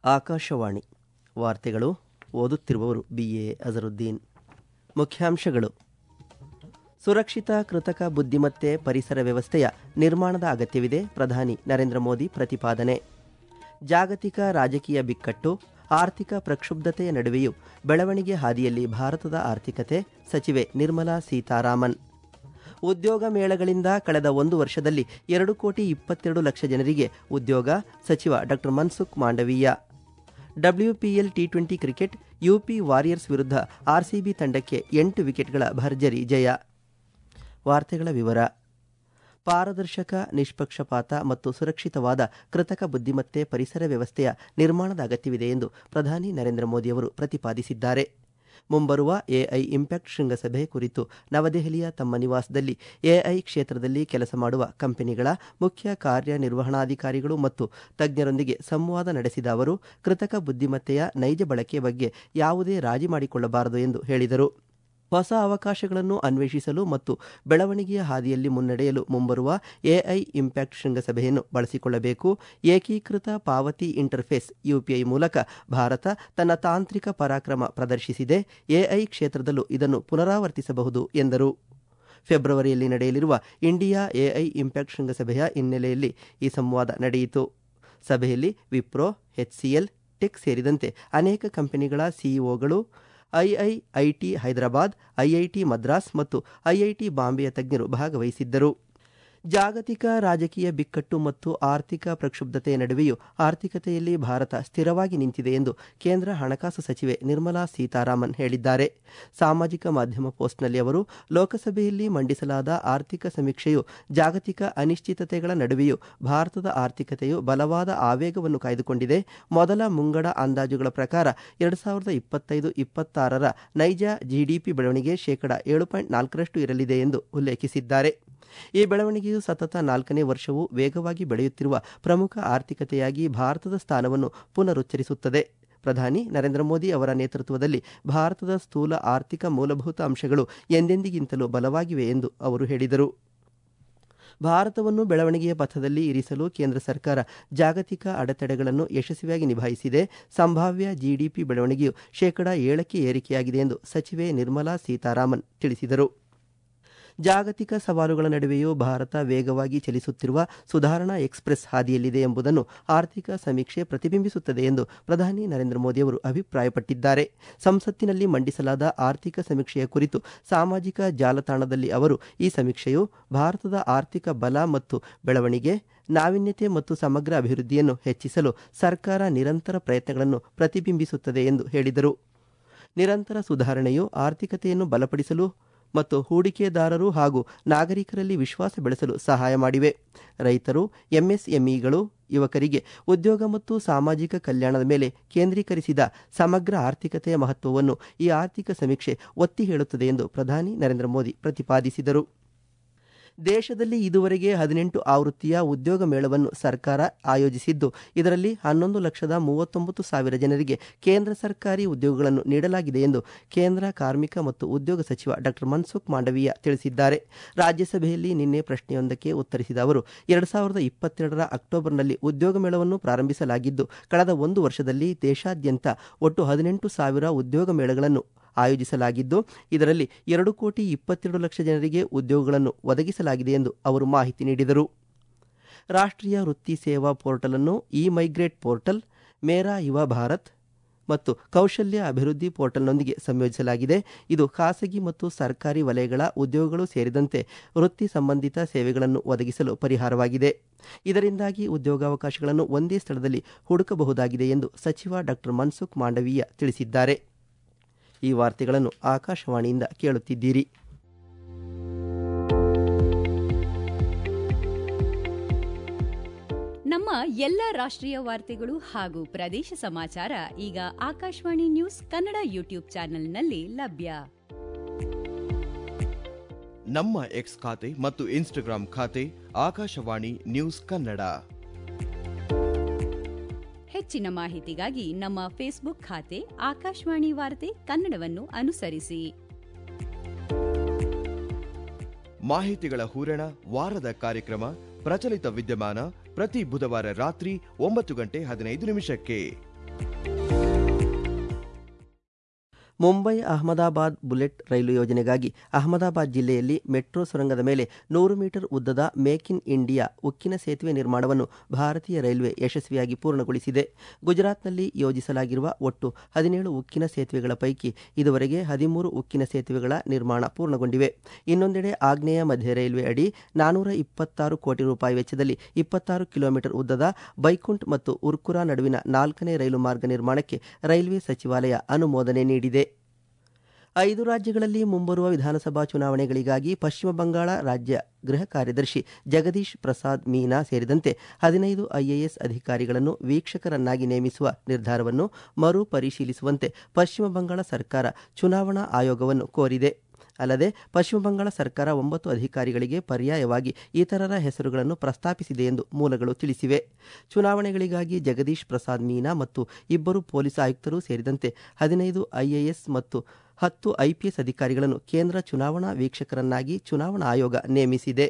ಆಕಾಶವಾಣಿ ವಾರ್ತೆಗಳು ಓದುತ್ತಿರುವವರು B A Azharuddin ಮುಖ್ಯಾಂಶಗಳು ಸುರಕ್ಷಿತ ಕೃತಕ ಬುದ್ಧಿಮತ್ತೆ ಪರಿಸರ ವ್ಯವಸ್ಥೆಯ ನಿರ್ಮಾಣದ ಅಗತ್ಯವಿದೆ ಪ್ರಧಾನಿ ನರೇಂದ್ರ ಮೋದಿ ಪ್ರತಿಪಾದನೆ ಜಾಗತಿಕ ರಾಜಕೀಯ ಬಿಕ್ಕಟ್ಟು ಆರ್ಥಿಕ ಪ್ರಕ್ಷುಬ್ಧತೆಯ ನಡುವೆಯೂ ಬೆಳವಣಿಗೆ ಹಾದಿಯಲ್ಲಿ ಭಾರತದ ಆರ್ಥಿಕತೆ ಸಚಿವೆ ನಿರ್ಮಲಾ ಸೀತಾರಾಮನ್ ಉದ್ಯೋಗ ಮೇಳಗಳಿಂದ ಕಳೆದ ಒಂದು ವರ್ಷದಲ್ಲಿ ಎರಡು ಕೋಟಿ ಇಪ್ಪತ್ತೆರಡು ಲಕ್ಷ ಜನರಿಗೆ ಉದ್ಯೋಗ ಸಚಿವ doctor Mansukh Mandaviya WPL T twenty cricket UP Warriors ವಿರುದ್ಧ ಆರ್ಸಿಬಿ ತಂಡಕ್ಕೆ ಎಂಟು ವಿಕೆಟ್ಗಳ ಭರ್ಜರಿ ಜಯ ವಾರ್ತೆಗಳ ವಿವರ ಪಾರದರ್ಶಕ ನಿಷ್ಪಕ್ಷಪಾತ ಮತ್ತು ಸುರಕ್ಷಿತವಾದ ಕೃತಕ ಬುದ್ಧಿಮತ್ತೆ ಪರಿಸರ ವ್ಯವಸ್ಥೆಯ ನಿರ್ಮಾಣದ ಅಗತ್ಯವಿದೆ ಎಂದು ಪ್ರಧಾನಿ ನರೇಂದ್ರ ಮೋದಿಯವರು ಪ್ರತಿಪಾದಿಸಿದ್ದಾರೆ ಮುಂಬರುವ ಎಐ ಇಂಪ್ಯಾಕ್ಟ್ ಶೃಂಗಸಭೆ ಕುರಿತು ನವದೆಹಲಿಯ ತಮ್ಮ ನಿವಾಸದಲ್ಲಿ ಎಐ ಕ್ಷೇತ್ರದಲ್ಲಿ ಕೆಲಸ ಮಾಡುವ ಕಂಪನಿಗಳ ಮುಖ್ಯ ಕಾರ್ಯನಿರ್ವಹಣಾಧಿಕಾರಿಗಳು ಮತ್ತು ತಜ್ಞರೊಂದಿಗೆ ಸಂವಾದ ನಡೆಸಿದ ಅವರು ಕೃತಕ ಬುದ್ಧಿಮತ್ತೆಯ ನೈಜ ಬಳಕೆ ಬಗ್ಗೆ ಯಾವುದೇ ರಾಜಿ ಮಾಡಿಕೊಳ್ಳಬಾರದು ಎಂದು ಹೇಳಿದರು ಹೊಸ ಅವಕಾಶಗಳನ್ನು ಅನ್ವೇಷಿಸಲು ಮತ್ತು ಬೆಳವಣಿಗೆಯ ಹಾದಿಯಲ್ಲಿ ಮುನ್ನಡೆಯಲು ಮುಂಬರುವ ಎಐ ಇಂಪ್ಯಾಕ್ಟ್ ಶೃಂಗಸಭೆಯನ್ನು ಬಳಸಿಕೊಳ್ಳಬೇಕು ಏಕೀಕೃತ ಪಾವತಿ ಇಂಟರ್ಫೇಸ್ ಯುಪಿಐ ಮೂಲಕ ಭಾರತ ತನ್ನ ತಾಂತ್ರಿಕ ಪರಾಕ್ರಮ ಪ್ರದರ್ಶಿಸಿದೆ ಎಐ ಕ್ಷೇತ್ರದಲ್ಲೂ ಇದನ್ನು ಪುನರಾವರ್ತಿಸಬಹುದು ಎಂದರು ಫೆಬ್ರವರಿಯಲ್ಲಿ ನಡೆಯಲಿರುವ ಇಂಡಿಯಾ ಎಐ ಇಂಪ್ಯಾಕ್ಟ್ ಶೃಂಗಸಭೆಯ ಹಿನ್ನೆಲೆಯಲ್ಲಿ ಈ ಸಂವಾದ ನಡೆಯಿತು ಸಭೆಯಲ್ಲಿ ವಿಪ್ರೋ ಎಚ್ಸಿಎಲ್ ಟೆಕ್ ಸೇರಿದಂತೆ ಅನೇಕ ಕಂಪನಿಗಳ ಸಿಇಒಗಳು ಐಐಐಟಿ ಹೈದರಾಬಾದ್ ಐಐಟಿ ಮದ್ರಾಸ್ ಮತ್ತು ಐಐಟಿ ಬಾಂಬೆಯ ತಜ್ಞರು ಭಾಗವಹಿಸಿದ್ದರು ಜಾಗತಿಕ ರಾಜಕೀಯ ಬಿಕ್ಕಟ್ಟು ಮತ್ತು ಆರ್ಥಿಕ ಪ್ರಕ್ಷುಬ್ಧತೆಯ ನಡುವೆಯೂ ಆರ್ಥಿಕತೆಯಲ್ಲಿ ಭಾರತ ಸ್ಥಿರವಾಗಿ ನಿಂತಿದೆ ಎಂದು ಕೇಂದ್ರ ಹಣಕಾಸು ಸಚಿವೆ ನಿರ್ಮಲಾ ಸೀತಾರಾಮನ್ ಹೇಳಿದ್ದಾರೆ ಸಾಮಾಜಿಕ ಮಾಧ್ಯಮ ಪೋಸ್ಟ್ನಲ್ಲಿ ಅವರು ಲೋಕಸಭೆಯಲ್ಲಿ ಮಂಡಿಸಲಾದ ಆರ್ಥಿಕ ಸಮೀಕ್ಷೆಯು ಜಾಗತಿಕ ಅನಿಶ್ಚಿತತೆಗಳ ನಡುವೆಯೂ ಭಾರತದ ಆರ್ಥಿಕತೆಯು ಬಲವಾದ ಆವೇಗವನ್ನು ಕಾಯ್ದುಕೊಂಡಿದೆ ಮೊದಲ ಮುಂಗಡ ಅಂದಾಜುಗಳ ಪ್ರಕಾರ ಎರಡು ಸಾವಿರದ ಇಪ್ಪತ್ತೈದು ಇಪ್ಪತ್ತಾರರ ನೈಜ ಜಿಡಿಪಿ ಬೆಳವಣಿಗೆ ಶೇಕಡ ಏಳು ಪಾಯಿಂಟ್ ನಾಲ್ಕರಷ್ಟು ಇರಲಿದೆ ಎಂದು ಉಲ್ಲೇಖಿಸಿದ್ದಾರೆ ಈ ಬೆಳವಣಿಗೆಯು ಸತತ ನಾಲ್ಕನೇ ವರ್ಷವೂ ವೇಗವಾಗಿ ಬೆಳೆಯುತ್ತಿರುವ ಪ್ರಮುಖ ಆರ್ಥಿಕತೆಯಾಗಿ ಭಾರತದ ಸ್ಥಾನವನ್ನು ಪುನರುಚ್ಚರಿಸುತ್ತದೆ ಪ್ರಧಾನಿ ನರೇಂದ್ರ ಮೋದಿ ಅವರ ನೇತೃತ್ವದಲ್ಲಿ ಭಾರತದ ಸ್ಥೂಲ ಆರ್ಥಿಕ ಮೂಲಭೂತ ಅಂಶಗಳು ಎಂದೆಂದಿಗಿಂತಲೂ ಬಲವಾಗಿವೆ ಎಂದು ಅವರು ಹೇಳಿದರು ಭಾರತವನ್ನು ಬೆಳವಣಿಗೆಯ ಪಥದಲ್ಲಿ ಇರಿಸಲು ಕೇಂದ್ರ ಸರ್ಕಾರ ಜಾಗತಿಕ ಅಡೆತಡೆಗಳನ್ನು ಯಶಸ್ವಿಯಾಗಿ ನಿಭಾಯಿಸಿದೆ ಸಂಭಾವ್ಯ ಜಿಡಿಪಿ ಬೆಳವಣಿಗೆಯು ಶೇಕಡಾ ಏಳಕ್ಕೆ ಏರಿಕೆಯಾಗಿದೆ ಎಂದು ಸಚಿವೆ ನಿರ್ಮಲಾ ಸೀತಾರಾಮನ್ ತಿಳಿಸಿದರು ಜಾಗತಿಕ ಸವಾಲುಗಳ ನಡುವೆಯೂ ಭಾರತ ವೇಗವಾಗಿ ಚಲಿಸುತ್ತಿರುವ ಸುಧಾರಣಾ ಎಕ್ಸ್ಪ್ರೆಸ್ ಹಾದಿಯಲ್ಲಿದೆ ಎಂಬುದನ್ನು ಆರ್ಥಿಕ ಸಮೀಕ್ಷೆ ಪ್ರತಿಬಿಂಬಿಸುತ್ತದೆ ಎಂದು ಪ್ರಧಾನಿ ನರೇಂದ್ರ ಮೋದಿಯವರು ಅಭಿಪ್ರಾಯಪಟ್ಟಿದ್ದಾರೆ ಸಂಸತ್ತಿನಲ್ಲಿ ಮಂಡಿಸಲಾದ ಆರ್ಥಿಕ ಸಮೀಕ್ಷೆಯ ಕುರಿತು ಸಾಮಾಜಿಕ ಜಾಲತಾಣದಲ್ಲಿ ಅವರು ಈ ಸಮೀಕ್ಷೆಯು ಭಾರತದ ಆರ್ಥಿಕ ಬಲ ಮತ್ತು ಬೆಳವಣಿಗೆ ನಾವೀನ್ಯತೆ ಮತ್ತು ಸಮಗ್ರ ಅಭಿವೃದ್ಧಿಯನ್ನು ಹೆಚ್ಚಿಸಲು ಸರ್ಕಾರ ನಿರಂತರ ಪ್ರಯತ್ನಗಳನ್ನು ಪ್ರತಿಬಿಂಬಿಸುತ್ತದೆ ಎಂದು ಹೇಳಿದರು ನಿರಂತರ ಸುಧಾರಣೆಯು ಆರ್ಥಿಕತೆಯನ್ನು ಬಲಪಡಿಸಲು ಮತ್ತು ಹೂಡಿಕೆದಾರರು ಹಾಗೂ ನಾಗರಿಕರಲ್ಲಿ ವಿಶ್ವಾಸ ಬೆಳೆಸಲು ಸಹಾಯ ಮಾಡಿವೆ ರೈತರು ಎಂಎಸ್ಎಂಇಗಳು ಯುವಕರಿಗೆ ಉದ್ಯೋಗ ಮತ್ತು ಸಾಮಾಜಿಕ ಕಲ್ಯಾಣದ ಮೇಲೆ ಕೇಂದ್ರೀಕರಿಸಿದ ಸಮಗ್ರ ಆರ್ಥಿಕತೆಯ ಮಹತ್ವವನ್ನು ಈ ಆರ್ಥಿಕ ಸಮೀಕ್ಷೆ ಒತ್ತಿ ಹೇಳುತ್ತದೆ ಎಂದು ಪ್ರಧಾನಿ ನರೇಂದ್ರ ಮೋದಿ ಪ್ರತಿಪಾದಿಸಿದರು ದೇಶದಲ್ಲಿ ಇದುವರೆಗೆ ಹದಿನೆಂಟು ಆವೃತ್ತಿಯ ಉದ್ಯೋಗ ಮೇಳವನ್ನು ಸರ್ಕಾರ ಆಯೋಜಿಸಿದ್ದು ಇದರಲ್ಲಿ ಹನ್ನೊಂದು ಲಕ್ಷದ ಮೂವತ್ತೊಂಬತ್ತು ಸಾವಿರ ಜನರಿಗೆ ಕೇಂದ್ರ ಸರ್ಕಾರಿ ಉದ್ಯೋಗಗಳನ್ನು ನೀಡಲಾಗಿದೆ ಎಂದು ಕೇಂದ್ರ ಕಾರ್ಮಿಕ ಮತ್ತು ಉದ್ಯೋಗ ಸಚಿವ ಡಾಕ್ಟರ್ ಮನ್ಸುಖ್ ಮಾಂಡವೀಯ ತಿಳಿಸಿದ್ದಾರೆ ರಾಜ್ಯಸಭೆಯಲ್ಲಿ ನಿನ್ನೆ ಪ್ರಶ್ನೆಯೊಂದಕ್ಕೆ ಉತ್ತರಿಸಿದ ಅವರು ಎರಡು ಸಾವಿರದ ಇಪ್ಪತ್ತೆರಡರ ಅಕ್ಟೋಬರ್ನಲ್ಲಿ ಉದ್ಯೋಗ ಮೇಳವನ್ನು ಪ್ರಾರಂಭಿಸಲಾಗಿದ್ದು ಕಳೆದ ಒಂದು ವರ್ಷದಲ್ಲಿ ದೇಶಾದ್ಯಂತ ಒಟ್ಟು ಹದಿನೆಂಟು ಸಾವಿರ ಉದ್ಯೋಗ ಮೇಳಗಳನ್ನು ಆಯೋಜಿಸಲಾಗಿದ್ದು ಇದರಲ್ಲಿ ಎರಡು ಕೋಟಿ ಇಪ್ಪತ್ತೆರಡು ಲಕ್ಷ ಜನರಿಗೆ ಉದ್ಯೋಗಗಳನ್ನು ಒದಗಿಸಲಾಗಿದೆ ಎಂದು ಅವರು ಮಾಹಿತಿ ನೀಡಿದರು ರಾಷ್ಟ್ರೀಯ ವೃತ್ತಿ ಸೇವಾ ಪೋರ್ಟಲ್ ಅನ್ನು ಇ ಮೈಗ್ರೇಟ್ ಪೋರ್ಟಲ್ ಮೇರಾ ಯುವ ಭಾರತ್ ಮತ್ತು ಕೌಶಲ್ಯ ಅಭಿವೃದ್ಧಿ ಪೋರ್ಟಲ್ನೊಂದಿಗೆ ಸಂಯೋಜಿಸಲಾಗಿದೆ ಇದು ಖಾಸಗಿ ಮತ್ತು ಸರ್ಕಾರಿ ವಲಯಗಳ ಉದ್ಯೋಗಗಳು ಸೇರಿದಂತೆ ವೃತ್ತಿ ಸಂಬಂಧಿತ ಸೇವೆಗಳನ್ನು ಒದಗಿಸಲು ಪರಿಹಾರವಾಗಿದೆ ಇದರಿಂದಾಗಿ ಉದ್ಯೋಗಾವಕಾಶಗಳನ್ನು ಒಂದೇ ಸ್ಥಳದಲ್ಲಿ ಹುಡುಕಬಹುದಾಗಿದೆ ಎಂದು ಸಚಿವ ಡಾಕ್ಟರ್ ಮನ್ಸುಖ್ ಮಾಂಡವೀಯ ತಿಳಿಸಿದ್ದಾರೆ ಈ ವಾರ್ತೆಗಳನ್ನು ಆಕಾಶವಾಣಿಯಿಂದ ಕೇಳುತ್ತಿದ್ದೀರಿ ನಮ್ಮ ಎಲ್ಲ ರಾಷ್ಟ್ರೀಯ ವಾರ್ತೆಗಳು ಹಾಗೂ ಪ್ರದೇಶ ಸಮಾಚಾರ ಈಗ ಆಕಾಶವಾಣಿ ನ್ಯೂಸ್ ಕನ್ನಡ ಯೂಟ್ಯೂಬ್ ಚಾನೆಲ್ನಲ್ಲಿ ಲಭ್ಯ ನಮ್ಮ ಎಕ್ಸ್ ಖಾತೆ ಮತ್ತು ಇನ್ಸ್ಟಾಗ್ರಾಂ ಖಾತೆ ಆಕಾಶವಾಣಿ ನ್ಯೂಸ್ ಕನ್ನಡ ಹೆಚ್ಚಿನ ಮಾಹಿತಿಗಾಗಿ ನಮ್ಮ ಫೇಸ್ಬುಕ್ ಖಾತೆ ಆಕಾಶವಾಣಿ ವಾರ್ತೆ ಕನ್ನಡವನ್ನು ಅನುಸರಿಸಿ ಮಾಹಿತಿಗಳ ಹೂರಣ ವಾರದ ಕಾರ್ಯಕ್ರಮ ಪ್ರಚಲಿತ ವಿದ್ಯಮಾನ ಪ್ರತಿ ಬುಧವಾರ ರಾತ್ರಿ ಒಂಬತ್ತು ಗಂಟೆ ಹದಿನೈದು ನಿಮಿಷಕ್ಕೆ ಮುಂಬೈ ಅಹಮದಾಬಾದ್ ಬುಲೆಟ್ ರೈಲು ಯೋಜನೆಗಾಗಿ ಅಹಮದಾಬಾದ್ ಜಿಲ್ಲೆಯಲ್ಲಿ ಮೆಟ್ರೋ ಸುರಂಗದ ಮೇಲೆ ನೂರು ಮೀಟರ್ ಉದ್ದದ ಮೇಕ್ ಇನ್ ಇಂಡಿಯಾ ಉಕ್ಕಿನ ಸೇತುವೆ ನಿರ್ಮಾಣವನ್ನು ಭಾರತೀಯ ರೈಲ್ವೆ ಯಶಸ್ವಿಯಾಗಿ ಪೂರ್ಣಗೊಳಿಸಿದೆ ಗುಜರಾತ್ನಲ್ಲಿ ಯೋಜಿಸಲಾಗಿರುವ ಒಟ್ಟು ಹದಿನೇಳು ಉಕ್ಕಿನ ಸೇತುವೆಗಳ ಪೈಕಿ ಇದುವರೆಗೆ ಹದಿಮೂರು ಉಕ್ಕಿನ ಸೇತುವೆಗಳ ನಿರ್ಮಾಣ ಪೂರ್ಣಗೊಂಡಿವೆ ಇನ್ನೊಂದೆಡೆ ಆಗ್ನೇಯ ಮಧ್ಯ ರೈಲ್ವೆ ಅಡಿ ನಾನೂರ ಇಪ್ಪತ್ತಾರು ಕೋಟಿ ರೂಪಾಯಿ ವೆಚ್ಚದಲ್ಲಿ ಇಪ್ಪತ್ತಾರು ಕಿಲೋಮೀಟರ್ ಉದ್ದದ ಬೈಕುಂಠ್ ಮತ್ತು ಉರ್ಕುರಾ ನಡುವಿನ ನಾಲ್ಕನೇ ರೈಲು ಮಾರ್ಗ ನಿರ್ಮಾಣಕ್ಕೆ ರೈಲ್ವೆ ಸಚಿವಾಲಯ ಅನುಮೋದನೆ ನೀಡಿದೆ ಐದು ರಾಜ್ಯಗಳಲ್ಲಿ ಮುಂಬರುವ ವಿಧಾನಸಭಾ ಚುನಾವಣೆಗಳಿಗಾಗಿ ಪಶ್ಚಿಮ ಬಂಗಾಳ ರಾಜ್ಯ ಗೃಹ ಕಾರ್ಯದರ್ಶಿ ಜಗದೀಶ್ ಪ್ರಸಾದ್ ಮೀನಾ ಸೇರಿದಂತೆ ಹದಿನೈದು ಐಎಎಸ್ ಅಧಿಕಾರಿಗಳನ್ನು ವೀಕ್ಷಕರನ್ನಾಗಿ ನೇಮಿಸುವ ನಿರ್ಧಾರವನ್ನು ಮರು ಪರಿಶೀಲಿಸುವಂತೆ ಪಶ್ಚಿಮ ಬಂಗಾಳ ಸರ್ಕಾರ ಚುನಾವಣಾ ಆಯೋಗವನ್ನು ಕೋರಿದೆ ಅಲ್ಲದೆ ಪಶ್ಚಿಮ ಬಂಗಾಳ ಸರ್ಕಾರ ಒಂಬತ್ತು ಅಧಿಕಾರಿಗಳಿಗೆ ಪರ್ಯಾಯವಾಗಿ ಇತರರ ಹೆಸರುಗಳನ್ನು ಪ್ರಸ್ತಾಪಿಸಿದೆ ಎಂದು ಮೂಲಗಳು ತಿಳಿಸಿವೆ ಚುನಾವಣೆಗಳಿಗಾಗಿ ಜಗದೀಶ್ ಪ್ರಸಾದ್ ಮೀನಾ ಮತ್ತು ಇಬ್ಬರು ಪೊಲೀಸ್ ಆಯುಕ್ತರು ಸೇರಿದಂತೆ ಹದಿನೈದು ಐಎಎಸ್ ಮತ್ತು ಹತ್ತು ಐಪಿಎಸ್ ಅಧಿಕಾರಿಗಳನ್ನು ಕೇಂದ್ರ ಚುನಾವಣಾ ವೀಕ್ಷಕರನ್ನಾಗಿ ಚುನಾವಣಾ ಆಯೋಗ ನೇಮಿಸಿದೆ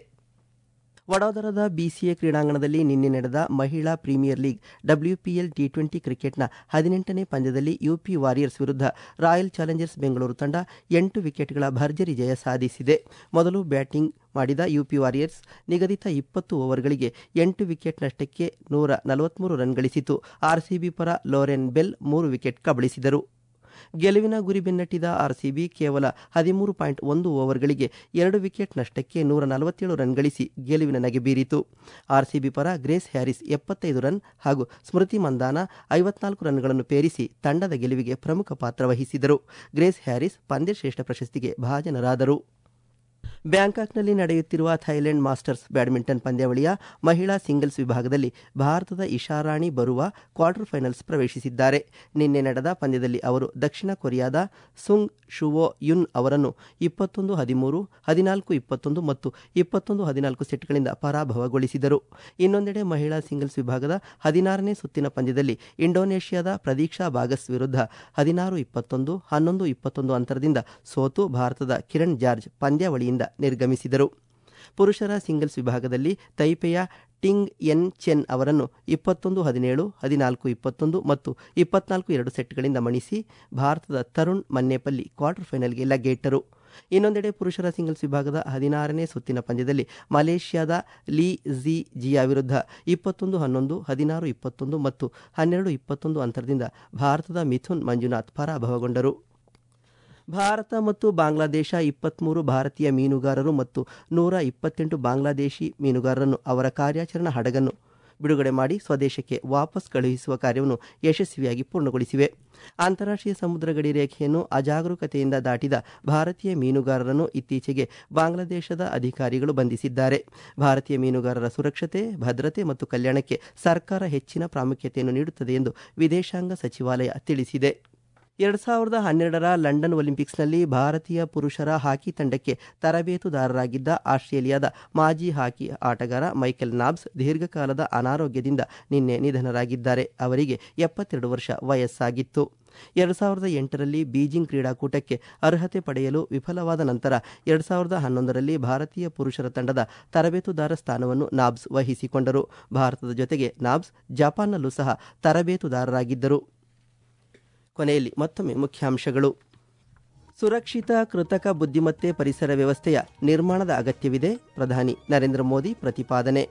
ವಡೋದರದ ಬಿಸಿಎ ಕ್ರೀಡಾಂಗಣದಲ್ಲಿ ನಿನ್ನೆ ನಡೆದ ಮಹಿಳಾ Premier League WPL T twenty ಕ್ರಿಕೆಟ್ನ ಹದಿನೆಂಟನೇ ಪಂದ್ಯದಲ್ಲಿ ಯುಪಿ ವಾರಿಯರ್ಸ್ ವಿರುದ್ಧ ರಾಯಲ್ ಚಾಲೆಂಜರ್ಸ್ ಬೆಂಗಳೂರು ತಂಡ ಎಂಟು ವಿಕೆಟ್ಗಳ ಭರ್ಜರಿ ಜಯ ಸಾಧಿಸಿದೆ ಮೊದಲು ಬ್ಯಾಟಿಂಗ್ ಮಾಡಿದ ಯುಪಿ ವಾರಿಯರ್ಸ್ ನಿಗದಿತ ಇಪ್ಪತ್ತು ಓವರ್ಗಳಿಗೆ ಎಂಟು ವಿಕೆಟ್ ನಷ್ಟಕ್ಕೆ ನೂರ ನಲವತ್ಮೂರು ರನ್ ಗಳಿಸಿತು ಆರ್ಸಿಬಿ ಪರ ಲೋರೆನ್ ಬೆಲ್ ಮೂರು ವಿಕೆಟ್ ಕಬಳಿಸಿದರು ಗೆಲುವಿನ ಗುರಿ ಬೆನ್ನಟ್ಟಿದ ಆರ್ಸಿಬಿ ಕೇವಲ ಹದಿಮೂರು ಪಾಯಿಂಟ್ ಒಂದು ಓವರ್ಗಳಿಗೆ ಎರಡು ವಿಕೆಟ್ ನಷ್ಟಕ್ಕೆ ನೂರ ನಲವತ್ತೇಳು ರನ್ ಗಳಿಸಿ ಗೆಲುವಿನ ನಗೆ ಬೀರಿತು ಆರ್ಸಿಬಿ ಪರ ಗ್ರೇಸ್ ಹ್ಯಾರಿಸ್ ಎಪ್ಪತ್ತೈದು ರನ್ ಹಾಗೂ ಸ್ಮೃತಿ ಮಂದಾನ ಐವತ್ನಾಲ್ಕು ರನ್ಗಳನ್ನು ಪೇರಿಸಿ ತಂಡದ ಗೆಲುವಿಗೆ ಪ್ರಮುಖ ಪಾತ್ರ ವಹಿಸಿದರು ಗ್ರೇಸ್ ಹ್ಯಾರಿಸ್ ಪಂದ್ಯಶ್ರೇಷ್ಠ ಪ್ರಶಸ್ತಿಗೆ ಭಾಜನರಾದರು ಬ್ಯಾಂಕಾಕ್ನಲ್ಲಿ ನಡೆಯುತ್ತಿರುವ ಥೈಲ್ಯಾಂಡ್ ಮಾಸ್ಟರ್ಸ್ ಬ್ಯಾಡ್ಮಿಂಟನ್ ಪಂದ್ಯಾವಳಿಯ ಮಹಿಳಾ ಸಿಂಗಲ್ಸ್ ವಿಭಾಗದಲ್ಲಿ ಭಾರತದ ಇಶಾರಾಣಿ ಬರುವ ಕ್ವಾರ್ಟರ್ ಫೈನಲ್ಸ್ ಪ್ರವೇಶಿಸಿದ್ದಾರೆ ನಿನ್ನೆ ನಡೆದ ಪಂದ್ಯದಲ್ಲಿ ಅವರು ದಕ್ಷಿಣ ಕೊರಿಯಾದ ಸುಂಗ್ ಶುವೋ ಯುನ್ ಅವರನ್ನು ಇಪ್ಪತ್ತೊಂದು ಹದಿಮೂರು ಹದಿನಾಲ್ಕು ಇಪ್ಪತ್ತೊಂದು ಮತ್ತು ಇಪ್ಪತ್ತೊಂದು ಹದಿನಾಲ್ಕು ಸೆಟ್ಗಳಿಂದ ಪರಾಭವಗೊಳಿಸಿದರು ಇನ್ನೊಂದೆಡೆ ಮಹಿಳಾ ಸಿಂಗಲ್ಸ್ ವಿಭಾಗದ ಹದಿನಾರನೇ ಸುತ್ತಿನ ಪಂದ್ಯದಲ್ಲಿ ಇಂಡೋನೇಷ್ಯಾದ ಪ್ರದೀಕ್ಷಾ ಬಾಗಸ್ ವಿರುದ್ಧ ಹದಿನಾರು ಇಪ್ಪತ್ತೊಂದು ಹನ್ನೊಂದು ಇಪ್ಪತ್ತೊಂದು ಅಂತರದಿಂದ ಸೋತು ಭಾರತದ ಕಿರಣ್ ಜಾರ್ಜ್ ಪಂದ್ಯಾವಳಿಯಿಂದ ನಿರ್ಗಮಿಸಿದರು ಪುರುಷರ ಸಿಂಗಲ್ಸ್ ವಿಭಾಗದಲ್ಲಿ ತೈಪೆಯ ಟಿಂಗ್ ಎನ್ ಚೆನ್ ಅವರನ್ನು ಇಪ್ಪತ್ತೊಂದು ಹದಿನೇಳು ಹದಿನಾಲ್ಕು ಇಪ್ಪತ್ತೊಂದು ಮತ್ತು ಇಪ್ಪತ್ನಾಲ್ಕು ಎರಡು ಸೆಟ್ಗಳಿಂದ ಮಣಿಸಿ ಭಾರತದ ತರುಣ್ ಮನ್ನೇಪಲ್ಲಿ ಕ್ವಾರ್ಟರ್ ಫೈನಲ್ಗೆ ಲಗ್ಗೆಯಿಟ್ಟರು ಇನ್ನೊಂದೆಡೆ ಪುರುಷರ ಸಿಂಗಲ್ಸ್ ವಿಭಾಗದ ಹದಿನಾರನೇ ಸುತ್ತಿನ ಪಂದ್ಯದಲ್ಲಿ ಮಲೇಷ್ಯಾದ ಲೀ ಝಿ ಜಿಯಾ ವಿರುದ್ಧ ಇಪ್ಪತ್ತೊಂದು ಹನ್ನೊಂದು ಹದಿನಾರು ಇಪ್ಪತ್ತೊಂದು ಮತ್ತು ಹನ್ನೆರಡು ಇಪ್ಪತ್ತೊಂದು ಅಂತರದಿಂದ ಭಾರತದ ಮಿಥುನ್ ಮಂಜುನಾಥ್ ಪರಾಭವಗೊಂಡರು ಭಾರತ ಮತ್ತು ಬಾಂಗ್ಲಾದೇಶ ಇಪ್ಪತ್ತ್ಮೂರು ಭಾರತೀಯ ಮೀನುಗಾರರು ಮತ್ತು ನೂರ ಇಪ್ಪತ್ತೆಂಟು ಬಾಂಗ್ಲಾದೇಶಿ ಮೀನುಗಾರರನ್ನು ಅವರ ಕಾರ್ಯಾಚರಣಾ ಹಡಗನ್ನು ಬಿಡುಗಡೆ ಮಾಡಿ ಸ್ವದೇಶಕ್ಕೆ ವಾಪಸ್ ಕಳುಹಿಸುವ ಕಾರ್ಯವನ್ನು ಯಶಸ್ವಿಯಾಗಿ ಪೂರ್ಣಗೊಳಿಸಿವೆ ಅಂತಾರಾಷ್ಟ್ರೀಯ ಸಮುದ್ರ ಗಡಿ ರೇಖೆಯನ್ನು ಅಜಾಗರೂಕತೆಯಿಂದ ದಾಟಿದ ಭಾರತೀಯ ಮೀನುಗಾರರನ್ನು ಇತ್ತೀಚೆಗೆ ಬಾಂಗ್ಲಾದೇಶದ ಅಧಿಕಾರಿಗಳು ಬಂಧಿಸಿದ್ದಾರೆ ಭಾರತೀಯ ಮೀನುಗಾರರ ಸುರಕ್ಷತೆ ಭದ್ರತೆ ಮತ್ತು ಕಲ್ಯಾಣಕ್ಕೆ ಸರ್ಕಾರ ಹೆಚ್ಚಿನ ಪ್ರಾಮುಖ್ಯತೆಯನ್ನು ನೀಡುತ್ತದೆ ಎಂದು ವಿದೇಶಾಂಗ ಸಚಿವಾಲಯ ತಿಳಿಸಿದೆ ಎರಡು ಸಾವಿರದ ಹನ್ನೆರಡರ ಲಂಡನ್ ಒಲಿಂಪಿಕ್ಸ್ನಲ್ಲಿ ಭಾರತೀಯ ಪುರುಷರ ಹಾಕಿ ತಂಡಕ್ಕೆ ತರಬೇತುದಾರರಾಗಿದ್ದ ಆಸ್ಟ್ರೇಲಿಯಾದ ಮಾಜಿ ಹಾಕಿ ಆಟಗಾರ ಮೈಕೆಲ್ ನಾಬ್ಸ್ ದೀರ್ಘಕಾಲದ ಅನಾರೋಗ್ಯದಿಂದ ನಿನ್ನೆ ನಿಧನರಾಗಿದ್ದಾರೆ ಅವರಿಗೆ ಎಪ್ಪತ್ತೆರಡು ವರ್ಷ ವಯಸ್ಸಾಗಿತ್ತು ಎರಡು ಸಾವಿರದ ಎಂಟರಲ್ಲಿ ಬೀಜಿಂಗ್ ಕ್ರೀಡಾಕೂಟಕ್ಕೆ ಅರ್ಹತೆ ಪಡೆಯಲು ವಿಫಲವಾದ ನಂತರ ಎರಡು ಸಾವಿರದ ಹನ್ನೊಂದರಲ್ಲಿ ಭಾರತೀಯ ಪುರುಷರ ತಂಡದ ತರಬೇತುದಾರ ಸ್ಥಾನವನ್ನು ನಾಬ್ಸ್ ವಹಿಸಿಕೊಂಡರು ಭಾರತದ ಜೊತೆಗೆ ನಾಬ್ಸ್ ಜಪಾನ್ನಲ್ಲೂ ಸಹ ತರಬೇತುದಾರರಾಗಿದ್ದರು ಕೊನೆಯಲ್ಲಿ ಮತ್ತೊಮ್ಮೆ ಮುಖ್ಯಾಂಶಗಳು ಸುರಕ್ಷಿತ ಕೃತಕ ಬುದ್ಧಿಮತ್ತೆ ಪರಿಸರ ವ್ಯವಸ್ಥೆಯ ನಿರ್ಮಾಣದ ಅಗತ್ಯವಿದೆ ಪ್ರಧಾನಿ ನರೇಂದ್ರ ಮೋದಿ ಪ್ರತಿಪಾದನೆ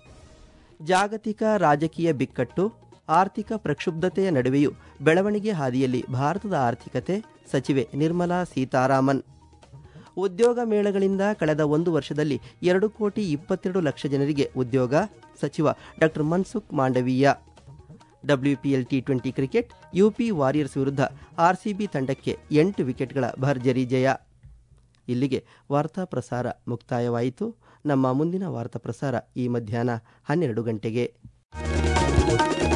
ಜಾಗತಿಕ ರಾಜಕೀಯ ಬಿಕ್ಕಟ್ಟು ಆರ್ಥಿಕ ಪ್ರಕ್ಷುಬ್ಧತೆಯ ನಡುವೆಯೂ ಬೆಳವಣಿಗೆ ಹಾದಿಯಲ್ಲಿ ಭಾರತದ ಆರ್ಥಿಕತೆ ಸಚಿವೆ ನಿರ್ಮಲಾ ಸೀತಾರಾಮನ್ ಉದ್ಯೋಗ ಮೇಳಗಳಿಂದ ಕಳೆದ ಒಂದು ವರ್ಷದಲ್ಲಿ ಎರಡು ಕೋಟಿ ಇಪ್ಪತ್ತೆರಡು ಲಕ್ಷ ಜನರಿಗೆ ಉದ್ಯೋಗ ಸಚಿವ doctor Mansukh Mandaviya WPL T twenty cricket UP Warriors ವಿರುದ್ಧ ಆರ್ಸಿಬಿ ತಂಡಕ್ಕೆ ಎಂಟು ವಿಕೆಟ್ಗಳ ಭರ್ಜರಿ ಜಯ ಇಲ್ಲಿಗೆ ವಾರ್ತಾ ಪ್ರಸಾರ ಮುಕ್ತಾಯವಾಯಿತು ನಮ್ಮ ಮುಂದಿನ ವಾರ್ತಾ ಪ್ರಸಾರ ಈ ಮಧ್ಯಾಹ್ನ ಹನ್ನೆರಡು ಗಂಟೆಗೆ